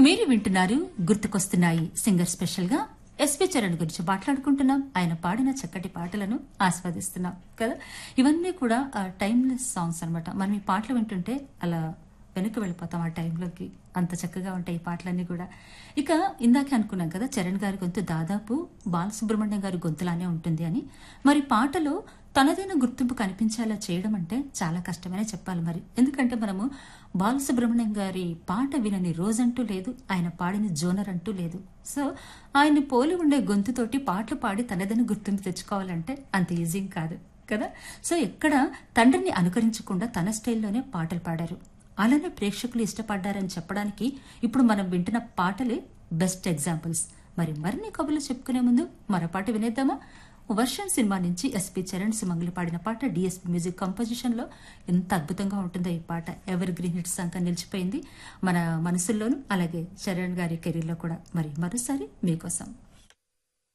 మీరు వింటున్నారు గుర్తుకొస్తున్నాయి సింగర్ స్పెషల్ గా ఎస్పి చరణ్ గురించి మాట్లాడుకుంటున్నాం ఆయన పాడిన చక్కటి పాటలను ఆస్వాదిస్తున్నాం కదా ఇవన్నీ కూడా టైమ్లెస్ సాంగ్స్ అన్నమాట మనం ఈ పాటలు వింటుంటే అలా వెనక్కి వెళ్ళిపోతాం ఆ టైంలోకి అంత చక్కగా ఉంటాయి ఈ పాటలన్నీ కూడా ఇక ఇందాకే అనుకున్నాం కదా చరణ్ గారి గొంతు దాదాపు బాలసుబ్రహ్మణ్యం గారి గొంతులానే ఉంటుంది అని మరి పాటలో తనదైన గుర్తింపు కనిపించేలా చేయడం అంటే చాలా కష్టమనే చెప్పాలి మరి ఎందుకంటే మనము బాలసుబ్రహ్మణ్యం గారి పాట వినని రోజంటూ లేదు ఆయన పాడిన జోనర్ అంటూ లేదు సో ఆయన్ని పోలి ఉండే గొంతుతోటి పాటలు పాడి తనదైన గుర్తింపు తెచ్చుకోవాలంటే అంత ఈజీ కాదు కదా సో ఎక్కడ తండ్రిని అనుకరించకుండా తన స్టైల్లోనే పాటలు పాడారు అలానే ప్రేక్షకులు ఇష్టపడ్డారని చెప్పడానికి ఇప్పుడు మనం వింటున్న పాటలే బెస్ట్ ఎగ్జాంపుల్స్ మరి మరిన్ని కబుర్లు చెప్పుకునే ముందు మరో పాట వినేద్దామా వర్షం సినిమా నుంచి ఎస్పి చరణ్ సుమంగ్లి పాడిన పాట డిఎస్పి మ్యూజిక్ కంపోజిషన్ లో ఎంత అద్భుతంగా ఉంటుందో ఈ పాట ఎవర్ గ్రీన్ హిట్ సాంగ్ నిలిచిపోయింది మన మనసుల్లోనూ అలాగే చరణ్ గారి కెరీర్ లో కూడా మరి మరోసారి మీకోసం